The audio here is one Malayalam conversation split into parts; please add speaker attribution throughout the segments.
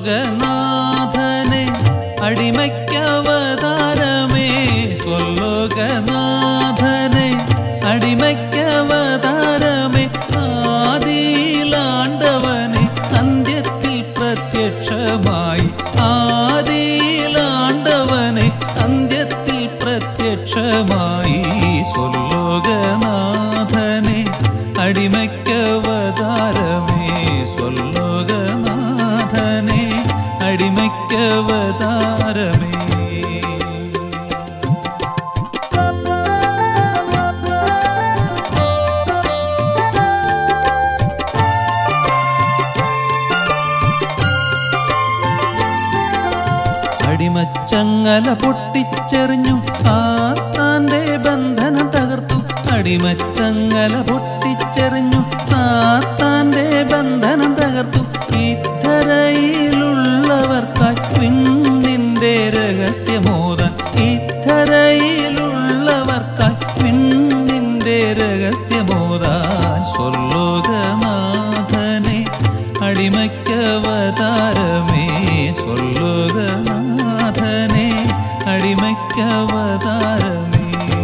Speaker 1: സ്വല്ലോകനാഥനെ അടിമയ്ക്കവതാരമേ സ്വല്ലോകനാഥനെ അടിമയ്ക്കവതാരമേ ആദിയിലാണ്ടവനെ അന്ത്യത്തിൽ പ്രത്യക്ഷമായി ആദിയിലാണ്ടവനെ അന്ത്യത്തിൽ പ്രത്യക്ഷമായി സ്വല്ലോകനാഥനെ അടിമയ്ക്കവതാരമേ സ്വല്ലോകനാഥനെ അടിമയ്ക്കവതാരമേ അടിമച്ചങ്ങല പൊട്ടിച്ചെറിഞ്ഞു സാത്താന്റെ ബന്ധനം തകർത്തു അടിമച്ചങ്ങല പൊട്ടിച്ചെറിഞ്ഞു സാത്താന്റെ ബന്ധനം തകർത്തു ഇത്തരയിലുള്ളവർക്കായി പിന്നിന്റെ രഹസ്യമോതാൻ ഇത്തരയിലുള്ളവർക്കായി പിന്നിന്റെ രഹസ്യമോതാൻ സ്വല്ലോകനാഥനെ അടിമയ്ക്കവതാരമേ സ്വല്ലോകനാഥനെ അടിമയ്ക്കവതാരമേ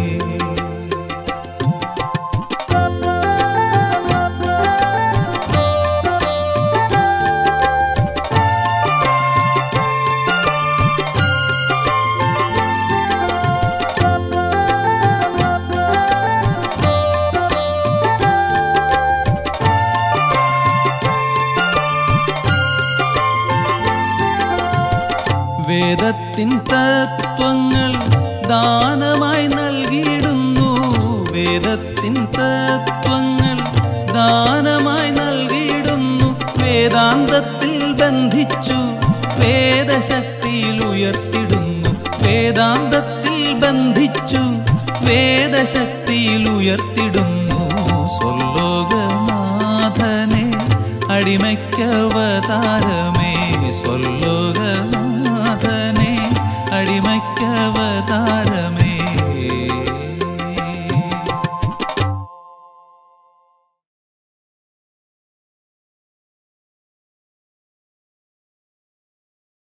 Speaker 1: വേദത്തിൻ തത്വങ്ങൾ ദാനമായി നൽകിയിടുന്നു വേദത്തിൻ തത്വങ്ങൾ ദാനമായി നൽകിയിടുന്നു വേദാന്തത്തിൽ ബന്ധിച്ചു വേദശക്തിയിൽ ഉയർത്തിടുന്നു വേദാന്തത്തിൽ ബന്ധിച്ചു വേദശക്തിയിൽ ഉയർത്തിടുന്നു സ്വല്ലോകനാഥനെ അടിമയ്ക്കവതാര